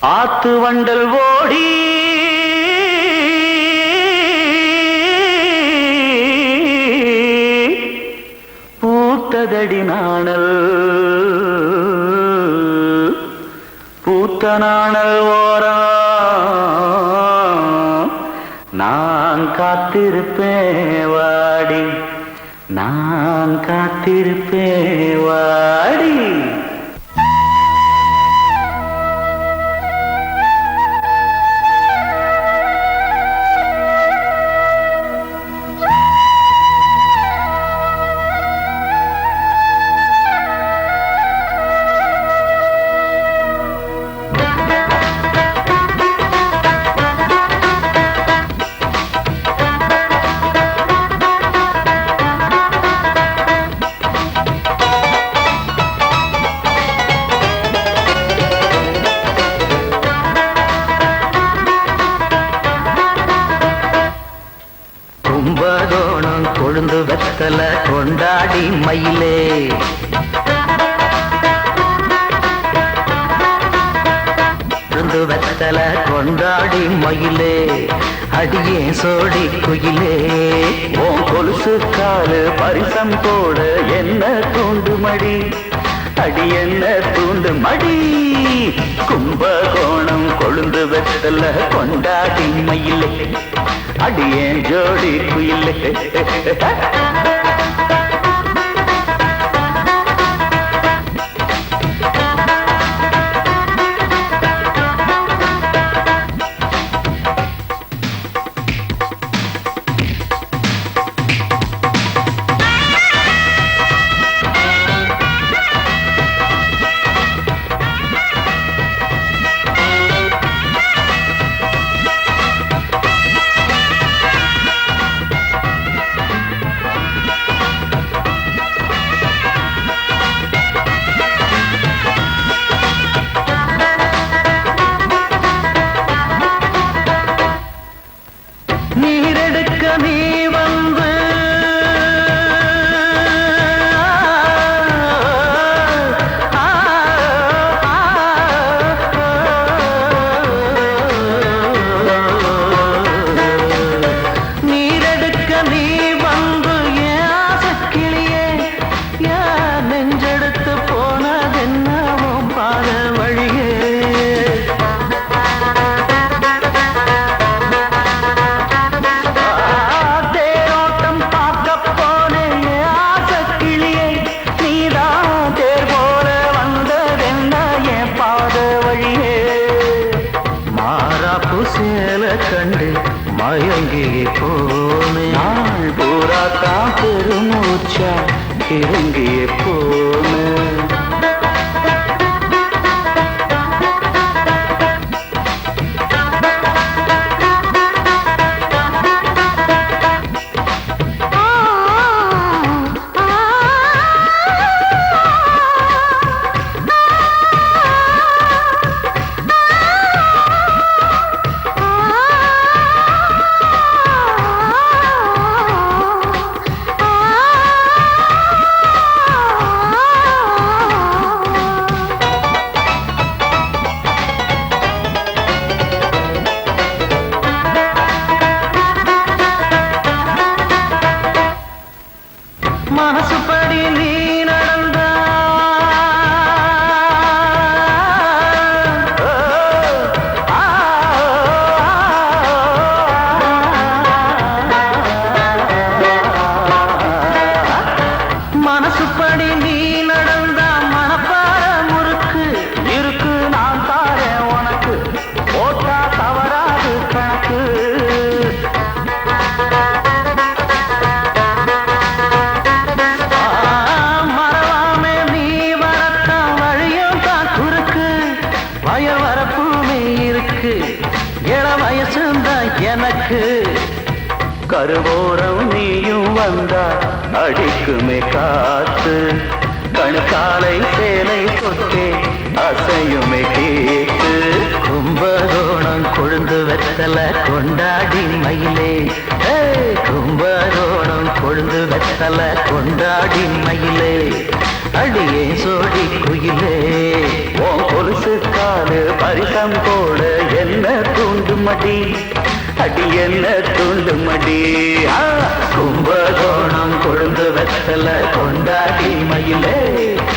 ஆத்து வண்டல் ஓடி பூத்ததடி நாணல் பூத்த நாணல் ஓரம் நான் காத்திருப்பேன் வாடி நான் காத்திருப்பேன் வாடி கும்பகோணம் கொழுந்து வெத்தல கொண்டாடி மயிலே கொழுந்து வெத்தல கொண்டாடி மயிலே அடியே சோடி குயிலே ஓ கொலுசு காலு பரிசம் போட என்ன தூண்டு மடி அடி என்ன தூண்டு மடி கும்பகோணம் கொழுந்து வெத்தல கொண்டாடி மயிலே அடியேன் ஜோடி குயிலே நீரெடுக்க நீ வந்து ஆ, ஆ, ஆ. நீரெடுக்க நீ வந்து ஏன் ஆசைக்கிளியே ஏன் நெஞ்செடுத்து போனதென்னவும் பாத வழியே தேரோட்டம் பார்க்க போனேன் ஆசக்கிளியே நீதான் தேர் போல வந்ததென்ன என் பாத வழியே மாறாப்பு சேல கண்டு மயங்கி போனே நாள் பூரா தான் பெருமூச்சா இறங்கிய போனேன் மனசுப்படி நீ நடந்தா ஆ, மனசுப்படி நீ நடந்தா மனப்பார முறுக்கு இருக்கு நான் தாரேன் உனக்கு போட்டா தவறாது கணக்கு மறவாமே நீ வரத்தான் வழியும் தான் குறுக்கு வயல் வரப்புமே இருக்கு இள வயசுந்தான் எனக்கு கருவோரம் நீயும் வந்தா அடிக்குமே காத்து கணுக்காலை சேலை தொட்டே அசையுமே கேட்டு கும்பகோணம் கொழுந்து வெத்தல கொண்டாடி மயிலே ஏய், கும்பகோணம் கொழுந்து வெத்தல கொண்டாடி மயிலே அடியே சோடி குயிலே ஓ கொலுசு காலு பரிசம் போட என்ன தூண்டுமடி அடி என்ன தூண்டுமடி ஆ, கும்பகோணம் கொழுந்து வெத்தல கொண்டாடி மயிலே